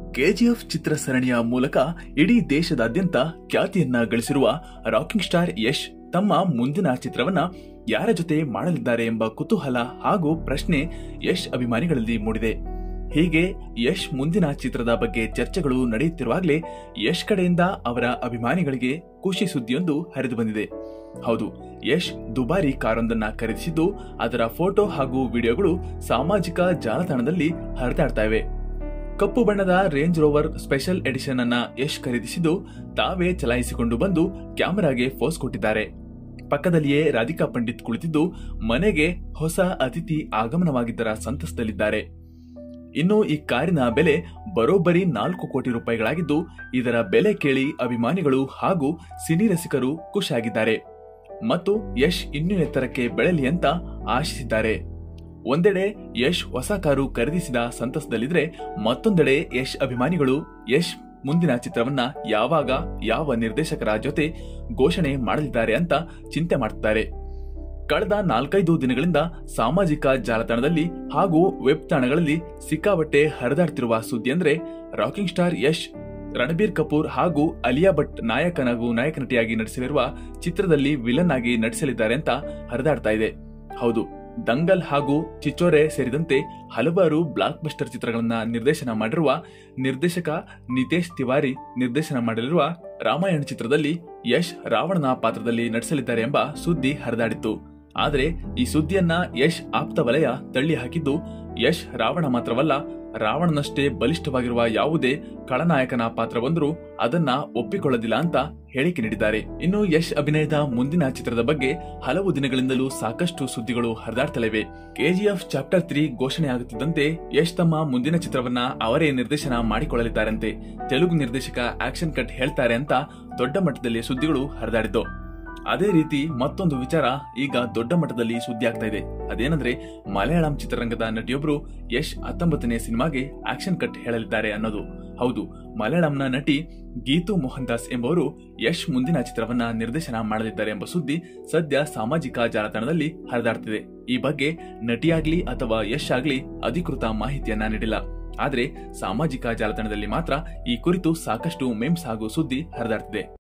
KGF ಚಿತ್ರ ಸರಣಿಯ ಮೂಲಕ ಇಡೀ ದೇಶದಾದ್ಯಂತ ಖ್ಯಾತಿಯನ್ನ ಗಳಿಸಿರುವ ರಾಕಿಂಗ್ ಸ್ಟಾರ್ ಯಶ್ ತಮ್ಮ ಮುಂದಿನ ಚಿತ್ರವನ್ನ ಯಾರ ಜೊತೆ ಮಾಡಲಿದ್ದಾರೆ ಎಂಬ ಕುತೂಹಲ ಹಾಗೂ ಪ್ರಶ್ನೆ ಯಶ್ ಅಭಿಮಾನಿಗಳಲ್ಲಿ ಮೂಡಿದೆ ಹೀಗೆ ಯಶ್ ಮುಂದಿನ ಚಿತ್ರದ ಬಗ್ಗೆ ಚರ್ಚೆಗಳು ನಡೆಯುತ್ತಿರುವಾಗಲೇ ಯಶ್ ಕಡೆಯಿಂದ ಅವರ ಅಭಿಮಾನಿಗಳಿಗೆ ಖುಷಿ ಸುದ್ದಿಯೊಂದು ಹರಿದು ಬಂದಿದೆ ಹೌದು ಯಶ್ ದುಬಾರಿ ಕಾರೊಂದನ್ನ ಖರೀದಿಸಿದ್ದು ಅದರ ಫೋಟೋ ಹಾಗೂ ವಿಡಿಯೋಗಳು ಸಾಮಾಜಿಕ ಜಾಲತಾಣದಲ್ಲಿ ಹರಿದಾಡ್ತಾ ಇವೆ ಕಪ್ಪು ಬಣ್ಣದ ರೇಂಜ್ ರೋವರ್ ಸ್ಪೆಷಲ್ ಎಡಿಷನ್ ಅನ್ನ ಯಶ್ ಖರೀದಿಸಿದ್ದು ತಾವೇ ಚಲಾಯಿಸಿಕೊಂಡು ಬಂದು ಕ್ಯಾಮೆರಾಗೆ ಫೋಸ್ ಕೊಟ್ಟಿದ್ದಾರೆ ಪಕ್ಕದಲ್ಲಿಯೇ ರಾಧಿಕಾ ಪಂಡಿತ್ ಕುಳಿತಿದ್ದು ಮನೆಗೆ ಹೊಸ ಅತಿಥಿ ಆಗಮನವಾಗಿದ್ದರ ಸಂತಸದಲ್ಲಿದ್ದಾರೆ ಇನ್ನು ಈ ಕಾರಿನ ಬೆಲೆ ಬರೋಬ್ಬರಿ ನಾಲ್ಕು ಕೋಟಿ ರೂಪಾಯಿಗಳಾಗಿದ್ದು ಇದರ ಬೆಲೆ ಕೇಳಿ ಅಭಿಮಾನಿಗಳು ಹಾಗೂ ಸಿನಿ ರಸಿಕರು ಖುಷಿಯಾಗಿದ್ದಾರೆ ಮತ್ತು ಯಶ್ ಇನ್ನೂ ಎತ್ತರಕ್ಕೆ ಬೆಳೆಯಲಿ ಅಂತ ಆಶಿಸಿದ್ದಾರೆ ಒಂದೆಡೆ ಯಶ್ ಹೊಸ ಕಾರು ಖರೀದಿಸಿದ ಸಂತಸದಲ್ಲಿದ್ರೆ ಮತ್ತೊಂದೆಡೆ ಯಶ್ ಅಭಿಮಾನಿಗಳು ಯಶ್ ಮುಂದಿನ ಚಿತ್ರವನ್ನ ಯಾವಾಗ ಯಾವ ನಿರ್ದೇಶಕರ ಜೊತೆ ಘೋಷಣೆ ಮಾಡಲಿದ್ದಾರೆ ಅಂತ ಚಿಂತೆ ಮಾಡ್ತಿದ್ದಾರೆ ಕಳೆದ ನಾಲ್ಕೈದು ದಿನಗಳಿಂದ ಸಾಮಾಜಿಕ ಜಾಲತಾಣದಲ್ಲಿ ಹಾಗೂ ವೆಬ್ ತಾಣಗಳಲ್ಲಿ ಸಿಕ್ಕಾಬಟ್ಟೆ ಹರಿದಾಡ್ತಿರುವ ಸುದ್ದಿ ಅಂದ್ರೆ ರಾಕಿಂಗ್ ಸ್ಟಾರ್ ಯಶ್ ರಣಬೀರ್ ಕಪೂರ್ ಹಾಗೂ ಅಲಿಯಾ ಭಟ್ ನಾಯಕನಾಗೂ ನಾಯಕ ನಟಿಯಾಗಿ ನಟಿಸಲಿರುವ ಚಿತ್ರದಲ್ಲಿ ವಿಲನ್ ಆಗಿ ನಟಿಸಲಿದ್ದಾರೆ ಅಂತ ಹರಿದಾಡ್ತಾ ಇದೆ ಹೌದು ದಂಗಲ್ ಹಾಗೂ ಚಿಚೋರೆ ಸೇರಿದಂತೆ ಹಲವಾರು ಬ್ಲಾಕ್ ಬಸ್ಟರ್ ಚಿತ್ರಗಳನ್ನ ನಿರ್ದೇಶನ ಮಾಡಿರುವ ನಿರ್ದೇಶಕ ನಿತೇಶ್ ತಿವಾರಿ ನಿರ್ದೇಶನ ಮಾಡಲಿರುವ ರಾಮಾಯಣ ಚಿತ್ರದಲ್ಲಿ ಯಶ್ ರಾವಣನ ಪಾತ್ರದಲ್ಲಿ ನಟಿಸಲಿದ್ದಾರೆ ಎಂಬ ಸುದ್ದಿ ಹರಿದಾಡಿತ್ತು ಆದರೆ ಈ ಸುದ್ದಿಯನ್ನ ಯಶ್ ಆಪ್ತ ವಲಯ ತಳ್ಳಿ ಹಾಕಿದ್ದು ಯಶ್ ರಾವಣ ಮಾತ್ರವಲ್ಲ ರಾವಣನಷ್ಟೇ ಬಲಿಷ್ಠವಾಗಿರುವ ಯಾವುದೇ ಖಳನಾಯಕನ ಪಾತ್ರ ಬಂದರೂ ಅದನ್ನ ಒಪ್ಪಿಕೊಳ್ಳೋದಿಲ್ಲ ಅಂತ ಹೇಳಿಕೆ ನೀಡಿದ್ದಾರೆ ಇನ್ನು ಯಶ್ ಅಭಿನಯದ ಮುಂದಿನ ಚಿತ್ರದ ಬಗ್ಗೆ ಹಲವು ದಿನಗಳಿಂದಲೂ ಸಾಕಷ್ಟು ಸುದ್ದಿಗಳು ಹರಿದಾಡ್ತಲಿವೆ ಕೆಜಿಎಫ್ ಚಾಪ್ಟರ್ ತ್ರೀ ಘೋಷಣೆ ಆಗುತ್ತಿದ್ದಂತೆ ಯಶ್ ತಮ್ಮ ಮುಂದಿನ ಚಿತ್ರವನ್ನ ಅವರೇ ನಿರ್ದೇಶನ ಮಾಡಿಕೊಳ್ಳಲಿದ್ದಾರಂತೆ ತೆಲುಗು ನಿರ್ದೇಶಕ ಆಕ್ಷನ್ ಕಟ್ ಹೇಳ್ತಾರೆ ಅಂತ ದೊಡ್ಡ ಮಟ್ಟದಲ್ಲಿ ಸುದ್ದಿಗಳು ಹರಿದಾಡಿದ್ದು ಅದೇ ರೀತಿ ಮತ್ತೊಂದು ವಿಚಾರ ಈಗ ದೊಡ್ಡ ಮಟ್ಟದಲ್ಲಿ ಸುದ್ದಿ ಆಗ್ತಾ ಇದೆ ಅದೇನಂದ್ರೆ ಮಲಯಾಳಂ ಚಿತ್ರರಂಗದ ನಟಿಯೊಬ್ರು ಯಶ್ ಹತ್ತೊಂಬತ್ತನೇ ಸಿನಿಮಾಗೆ ಆಕ್ಷನ್ ಕಟ್ ಹೇಳಲಿದ್ದಾರೆ ಅನ್ನೋದು ಹೌದು ಮಲಯಾಳಂನ ನಟಿ ಗೀತು ಮೋಹನ್ ದಾಸ್ ಎಂಬುವರು ಯಶ್ ಮುಂದಿನ ಚಿತ್ರವನ್ನ ನಿರ್ದೇಶನ ಮಾಡಲಿದ್ದಾರೆ ಎಂಬ ಸುದ್ದಿ ಸದ್ಯ ಸಾಮಾಜಿಕ ಜಾಲತಾಣದಲ್ಲಿ ಹರಿದಾಡ್ತಿದೆ ಈ ಬಗ್ಗೆ ನಟಿಯಾಗ್ಲಿ ಅಥವಾ ಯಶ್ ಆಗ್ಲಿ ಅಧಿಕೃತ ಮಾಹಿತಿಯನ್ನ ನೀಡಿಲ್ಲ ಆದ್ರೆ ಸಾಮಾಜಿಕ ಜಾಲತಾಣದಲ್ಲಿ ಮಾತ್ರ ಈ ಕುರಿತು ಸಾಕಷ್ಟು ಮೆಮ್ಸ್ ಹಾಗೂ ಸುದ್ದಿ ಹರಿದಾಡ್ತಿದೆ